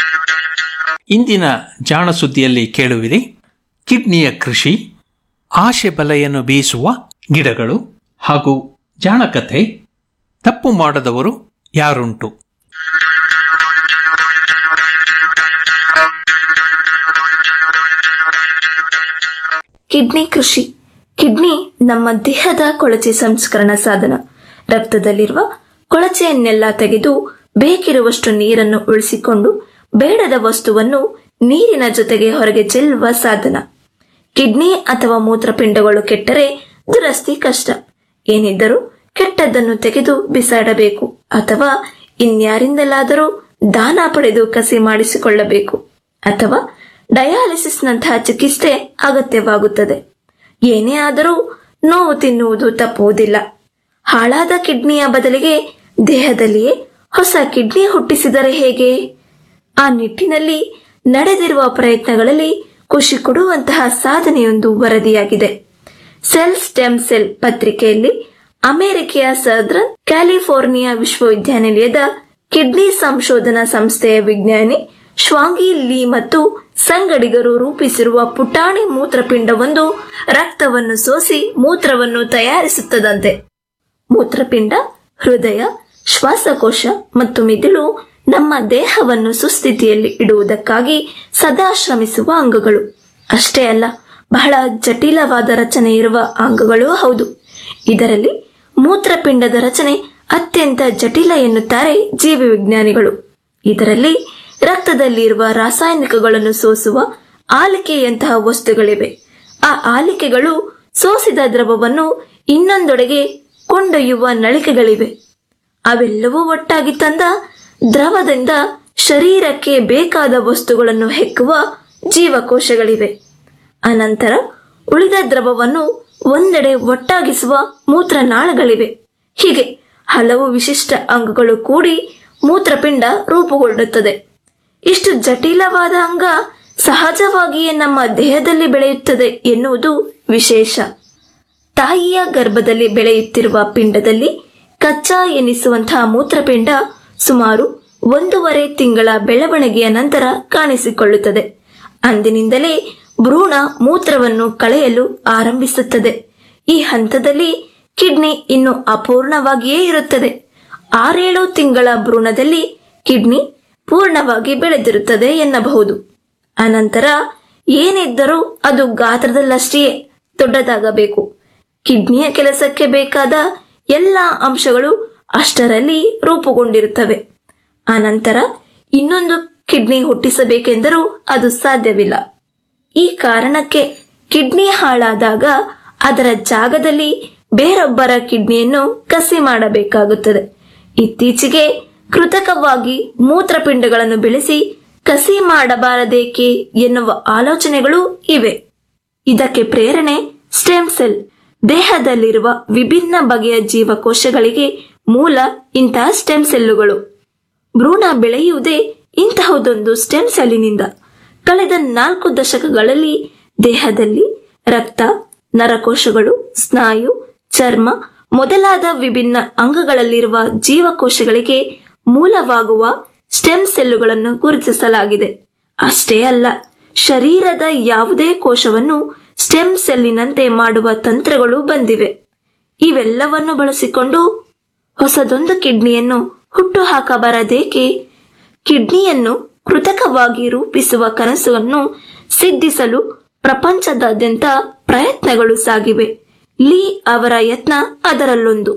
ಇಂದಿನ ಜಾಣ ಸುದ್ದಿಯಲ್ಲಿ ಕೇಳುವಿರಿ ಕಿಡ್ನಿಯ ಕೃಷಿ ಆಶೆ ಬಲೆಯನ್ನು ಬೀಸುವ ಗಿಡಗಳು ಹಾಗೂ ಜಾಣಕಥೆ ತಪ್ಪು ಮಾಡದವರು ಯಾರುಂಟು ಕಿಡ್ನಿ ಕೃಷಿ ಕಿಡ್ನಿ ನಮ್ಮ ದೇಹದ ಕೊಳಚೆ ಸಂಸ್ಕರಣ ಸಾಧನ ರಕ್ತದಲ್ಲಿರುವ ಕೊಳಚೆಯನ್ನೆಲ್ಲ ತೆಗೆದು ಬೇಕಿರುವಷ್ಟು ನೀರನ್ನು ಉಳಿಸಿಕೊಂಡು ಬೇಡದ ವಸ್ತುವನ್ನು ನೀರಿನ ಜೊತೆಗೆ ಹೊರಗೆ ಚೆಲ್ಲುವ ಸಾಧನ ಕಿಡ್ನಿ ಅಥವಾ ಮೂತ್ರಪಿಂಡಗಳು ಕೆಟ್ಟರೆ ದುರಸ್ತಿ ಕಷ್ಟ ಏನಿದ್ದರೂ ಕೆಟ್ಟದ್ದನ್ನು ತೆಗೆದು ಬಿಸಾಡಬೇಕು ಅಥವಾ ಇನ್ಯಾರಿಂದಲಾದರೂ ದಾನ ಪಡೆದು ಕಸಿ ಮಾಡಿಸಿಕೊಳ್ಳಬೇಕು ಅಥವಾ ಡಯಾಲಿಸಿಸ್ನಂತಹ ಚಿಕಿತ್ಸೆ ಅಗತ್ಯವಾಗುತ್ತದೆ ಏನೇ ಆದರೂ ನೋವು ತಿನ್ನುವುದು ತಪ್ಪುವುದಿಲ್ಲ ಹಾಳಾದ ಕಿಡ್ನಿಯ ಬದಲಿಗೆ ದೇಹದಲ್ಲಿಯೇ ಹೊಸ ಕಿಡ್ನಿ ಹುಟ್ಟಿಸಿದರೆ ಹೇಗೆ ಆ ನಿಟ್ಟಿನಲ್ಲಿ ನಡೆದಿರುವ ಪ್ರಯತ್ನಗಳಲ್ಲಿ ಖುಷಿ ಕೊಡುವಂತಹ ಸಾಧನೆಯೊಂದು ವರದಿಯಾಗಿದೆ ಸೆಲ್ ಸ್ಟೆಮ್ ಸೆಲ್ ಪತ್ರಿಕೆಯಲ್ಲಿ ಅಮೆರಿಕೆಯ ಸದರ್ನ್ ಕ್ಯಾಲಿಫೋರ್ನಿಯಾ ವಿಶ್ವವಿದ್ಯಾನಿಲಯದ ಕಿಡ್ನಿ ಸಂಶೋಧನಾ ಸಂಸ್ಥೆಯ ವಿಜ್ಞಾನಿ ಶ್ವಾಂಗಿ ಲೀ ಮತ್ತು ಸಂಗಡಿಗರು ರೂಪಿಸಿರುವ ಪುಟಾಣಿ ಮೂತ್ರಪಿಂಡವೊಂದು ರಕ್ತವನ್ನು ಸೋಸಿ ಮೂತ್ರವನ್ನು ತಯಾರಿಸುತ್ತದಂತೆ ಮೂತ್ರಪಿಂಡ ಹೃದಯ ಶ್ವಾಸಕೋಶ ಮತ್ತು ಮಿದುಳು ನಮ್ಮ ದೇಹವನ್ನು ಸುಸ್ಥಿತಿಯಲ್ಲಿ ಇಡುವುದಕ್ಕಾಗಿ ಸದಾ ಶ್ರಮಿಸುವ ಅಂಗಗಳು ಅಷ್ಟೇ ಅಲ್ಲ ಬಹಳ ಜಟಿಲವಾದ ರಚನೆ ಇರುವ ಅಂಗಗಳೂ ಹೌದು ಇದರಲ್ಲಿ ಮೂತ್ರಪಿಂಡದ ರಚನೆ ಅತ್ಯಂತ ಜಟಿಲ ಎನ್ನುತ್ತಾರೆ ಜೀವಿ ವಿಜ್ಞಾನಿಗಳು ಇದರಲ್ಲಿ ರಕ್ತದಲ್ಲಿರುವ ರಾಸಾಯನಿಕಗಳನ್ನು ಸೋಸುವ ಆಲಿಕೆಯಂತಹ ವಸ್ತುಗಳಿವೆ ಆ ಆಲಿಕೆಗಳು ಸೋಸಿದ ದ್ರವವನ್ನು ಇನ್ನೊಂದೊಡೆಗೆ ಕೊಂಡೊಯ್ಯುವ ನಳಿಕೆಗಳಿವೆ ಅವೆಲ್ಲವೂ ಒಟ್ಟಾಗಿ ತಂದ ದ್ರವದಿಂದ ಶರೀರಕ್ಕೆ ಬೇಕಾದ ವಸ್ತುಗಳನ್ನು ಹೆಕ್ಕುವ ಜೀವಕೋಶಗಳಿವೆ ಅನಂತರ ಉಳಿದ ದ್ರವವನ್ನು ಒಂದೆಡೆ ಒಟ್ಟಾಗಿಸುವ ಮೂತ್ರನಾಳಗಳಿವೆ ಹೀಗೆ ಹಲವು ವಿಶಿಷ್ಟ ಅಂಗಗಳು ಕೂಡಿ ಮೂತ್ರಪಿಂಡ ರೂಪುಗೊಳ್ಳುತ್ತದೆ ಇಷ್ಟು ಜಟಿಲವಾದ ಅಂಗ ಸಹಜವಾಗಿಯೇ ನಮ್ಮ ದೇಹದಲ್ಲಿ ಬೆಳೆಯುತ್ತದೆ ಎನ್ನುವುದು ವಿಶೇಷ ತಾಯಿಯ ಗರ್ಭದಲ್ಲಿ ಬೆಳೆಯುತ್ತಿರುವ ಪಿಂಡದಲ್ಲಿ ಕಚ್ಚಾ ಎನಿಸುವಂತಹ ಮೂತ್ರಪಿಂಡ ಸುಮಾರು ಒಂದೂವರೆ ತಿಂಗಳ ಬೆಳವಣಿಗೆಯ ನಂತರ ಕಾಣಿಸಿಕೊಳ್ಳುತ್ತದೆ ಅಂದಿನಿಂದಲೇ ಭ್ರೂಣ ಮೂತ್ರವನ್ನು ಕಳೆಯಲು ಆರಂಭಿಸುತ್ತದೆ ಈ ಹಂತದಲ್ಲಿ ಕಿಡ್ನಿ ಇನ್ನು ಅಪೂರ್ಣವಾಗಿಯೇ ಇರುತ್ತದೆ ಆರೇಳು ತಿಂಗಳ ಭ್ರೂಣದಲ್ಲಿ ಕಿಡ್ನಿ ಪೂರ್ಣವಾಗಿ ಬೆಳೆದಿರುತ್ತದೆ ಎನ್ನಬಹುದು ಅನಂತರ ಏನಿದ್ದರೂ ಅದು ಗಾತ್ರದಲ್ಲಷ್ಟೇ ದೊಡ್ಡದಾಗಬೇಕು ಕಿಡ್ನಿಯ ಕೆಲಸಕ್ಕೆ ಬೇಕಾದ ಎಲ್ಲ ಅಂಶಗಳು ಅಷ್ಟರಲ್ಲಿ ರೂಪುಗೊಂಡಿರುತ್ತವೆ ಅನಂತರ ಇನ್ನೊಂದು ಕಿಡ್ನಿ ಹುಟ್ಟಿಸಬೇಕೆಂದರೂ ಅದು ಸಾಧ್ಯವಿಲ್ಲ ಈ ಕಾರಣಕ್ಕೆ ಕಿಡ್ನಿ ಹಾಳಾದಾಗ ಅದರ ಜಾಗದಲ್ಲಿ ಬೇರೊಬ್ಬರ ಕಿಡ್ನಿಯನ್ನು ಕಸಿ ಮಾಡಬೇಕಾಗುತ್ತದೆ ಇತ್ತೀಚೆಗೆ ಕೃತಕವಾಗಿ ಮೂತ್ರಪಿಂಡಗಳನ್ನು ಬೆಳೆಸಿ ಕಸಿ ಮಾಡಬಾರದೇಕೆ ಎನ್ನುವ ಆಲೋಚನೆಗಳು ಇವೆ ಇದಕ್ಕೆ ಪ್ರೇರಣೆ ಸ್ಟೆಮ್ ಸೆಲ್ ದೇಹದಲ್ಲಿರುವ ವಿಭಿನ್ನ ಬಗೆಯ ಜೀವಕೋಶಗಳಿಗೆ ಮೂಲ ಇಂತಹ ಸ್ಟೆಮ್ ಸೆಲ್ಲುಗಳು ಭ್ರೂಣ ಬೆಳೆಯುವುದೇ ಇಂತಹದೊಂದು ಸ್ಟೆಮ್ ಸೆಲ್ಲಿನಿಂದ ಕಳೆದ ನಾಲ್ಕು ದಶಕಗಳಲ್ಲಿ ದೇಹದಲ್ಲಿ ರಕ್ತ ನರಕೋಶಗಳು ಸ್ನಾಯು ಚರ್ಮ ಮೊದಲಾದ ವಿಭಿನ್ನ ಅಂಗಗಳಲ್ಲಿರುವ ಜೀವಕೋಶಗಳಿಗೆ ಮೂಲವಾಗುವ ಸ್ಟೆಮ್ ಸೆಲ್ಲುಗಳನ್ನು ಗುರುತಿಸಲಾಗಿದೆ ಅಷ್ಟೇ ಅಲ್ಲ ಶರೀರದ ಯಾವುದೇ ಕೋಶವನ್ನು ಸ್ಟೆಮ್ ಸೆಲ್ಲಿನಂತೆ ಮಾಡುವ ತಂತ್ರಗಳು ಬಂದಿವೆ ಇವೆಲ್ಲವನ್ನು ಬಳಸಿಕೊಂಡು ಹೊಸದೊಂದು ಕಿಡ್ನಿಯನ್ನು ಹುಟ್ಟು ಹಾಕಬಾರದೇಕೆ ಕಿಡ್ನಿಯನ್ನು ಕೃತಕವಾಗಿ ರೂಪಿಸುವ ಕನಸನ್ನು ಸಿದ್ಧಿಸಲು ಪ್ರಪಂಚದಾದ್ಯಂತ ಪ್ರಯತ್ನಗಳು ಸಾಗಿವೆ ಲೀ ಅವರ ಯತ್ನ ಅದರಲ್ಲೊಂದು